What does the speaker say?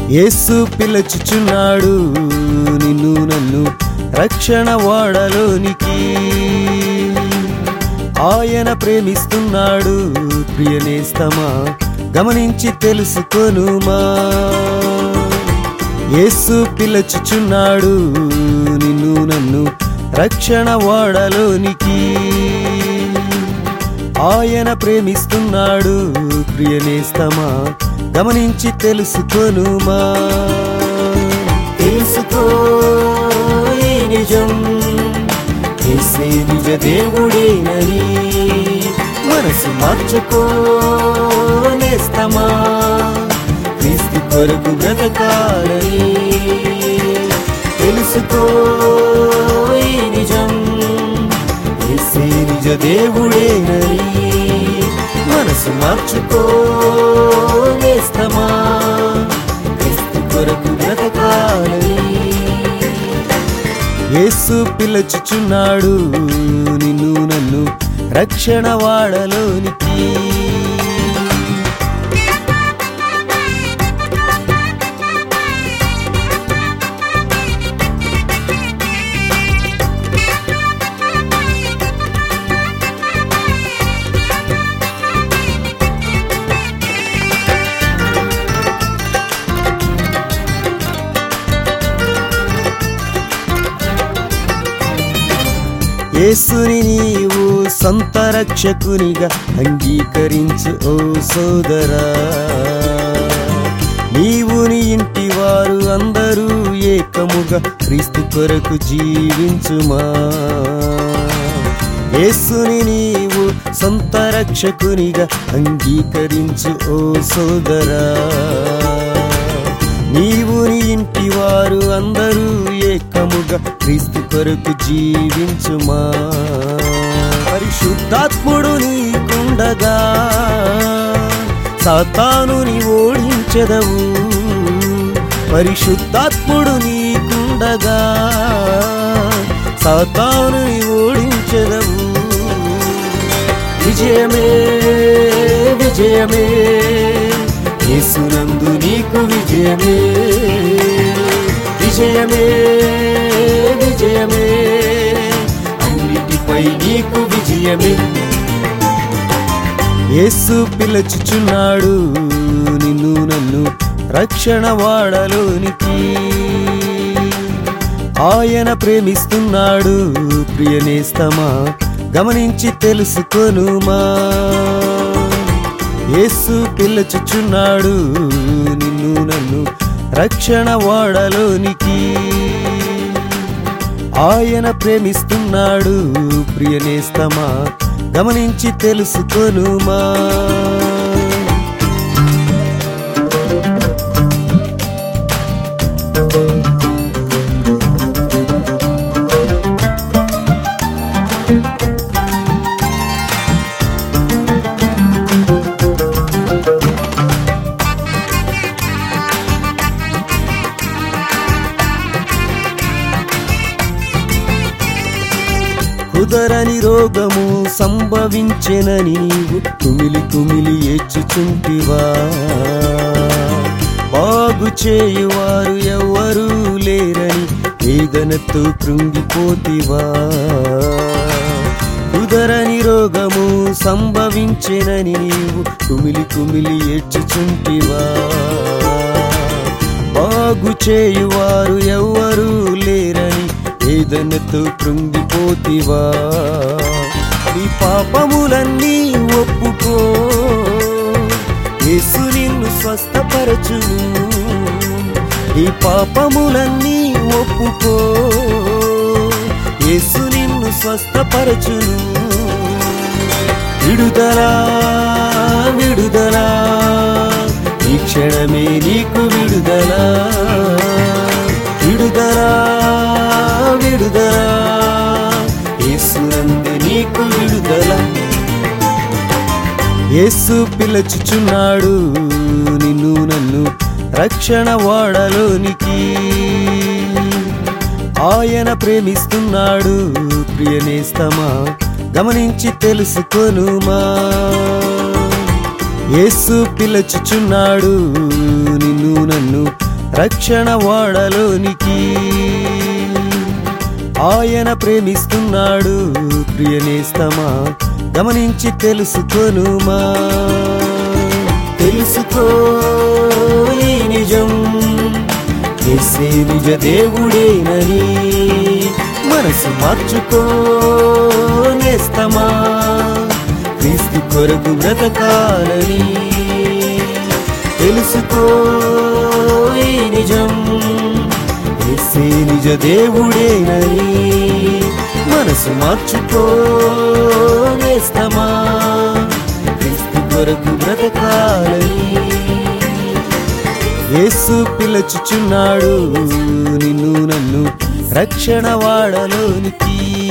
యేసు పిలుచుచున్నాడు నిన్ను నన్ను రక్షణ వాడలోనికి ఆయన ప్రేమిస్తున్నాడు ప్రియనేస్తమా గమనించి తెలుసుకొనుమా యేసు పిలుచుచున్నాడు నిన్ను నన్ను రక్షణ వాడలోనికి ఆయన ప్రేమిస్తున్నాడు ప్రియనేస్తమా గమనించి తెలుసుకొనుమా తెలుసుకో ఈ నిజం యేసే నిజ దేవుడేనని మనసు మార్చుకో నేస్తమా క్రీస్తు కొరకు బ్రతకాలని తెలుసుకో ఈ నిజం యేసే నిజ దేవుడేనని మనసు మార్చుకో నేస్తమా క్రీస్తు కొరకు బ్రతకాలని యేసు పిలుచుచున్నాడు నిన్ను నన్ను రక్షణ వాడలోనికి యేసుని నీవు సొంత రక్షకునిగా అంగీకరించు ఓ సోదరా నీవు నీ ఇంటి వారు అందరూ ఏకముగా క్రీస్తు కొరకు జీవించుమా యేసుని నీవు సొంత రక్షకునిగా అంగీకరించు ఓ సోదరా నీవు నీ ఇంటి వారు అందరూ ఏకముగా క్రీస్తు కొరకు జీవించుమా పరిశుద్ధాత్ముడు నీకుండగా సాతానుని ఓడించెదవు పరిశుద్ధాత్ముడు నీకుండగా సాతానుని ఓడించెదవు విజయమే విజయమే యేసునందు నీకు విజయమే విజయమే విజయమే అన్నిటిపై నీకు విజయమే యేసు పిలుచుచున్నాడు నిన్ను నన్ను రక్షణ వాడలోనికి ఆయన ప్రేమిస్తున్నాడు ప్రియనేస్తమా గమనించి తెలుసుకొనుమా యేసు పిలుచుచున్నాడు నిన్ను నన్ను రక్షణ వాడలోనికి ఆయన ప్రేమిస్తున్నాడు ప్రియనేస్తమా గమనించి తెలుసుకొనుమా కుదరని రోగము సంభవించెనని నీవు కుమిలి కుమిలి ఏడ్చుచుంటివా బాగు చేయువారు ఎవ్వరూ లేరని వేదనతో కృంగిపోతివా కుదరని రోగము సంభవించెనని నీవు కుమిలి కుమిలి ఏడ్చుచుంటివా బాగు చేయువారు ఎవ్వరూ లేరని వేదనతో కృంగిపోతివా నీ పాపములన్నీ ఒప్పుకో యేసు నిన్ను స్వస్థపరచును నీ పాపములన్నీ ఒప్పుకో యేసు నిన్ను స్వస్థపరచును విడుదలా విడుదలా ఈ క్షణమే నీకు విడుదలా విడుదలా విడుదలా యేసునందు నీకు విడుదల యేసు పిలుచుచున్నాడు నిన్ను నన్ను రక్షణ వాడలోనికి ఆయన ప్రేమిస్తున్నాడు ప్రియనేస్తమా గమనించి తెలుసుకొనుమా యేసు పిలుచుచున్నాడు నిన్ను నన్ను రక్షణ వాడలోనికి ఆయన ప్రేమిస్తున్నాడు ప్రియనేస్తమా గమనించి తెలుసుకొనుమా తెలుసుకో ఈ నిజం చేసే నిజ దేవుడేనని మనసు మార్చుకో నేస్తమా క్రీస్తు కొరకు బ్రతకాలని తెలుసుకో ఈ నిజం యేసే నిజ దేవుడేనని మనసు మార్చుకో నేస్తమా క్రీస్తు కొరకు బ్రతకాలని యేసు పిలచుచున్నాడు నిన్ను నన్ను రక్షణ వాడలోనికి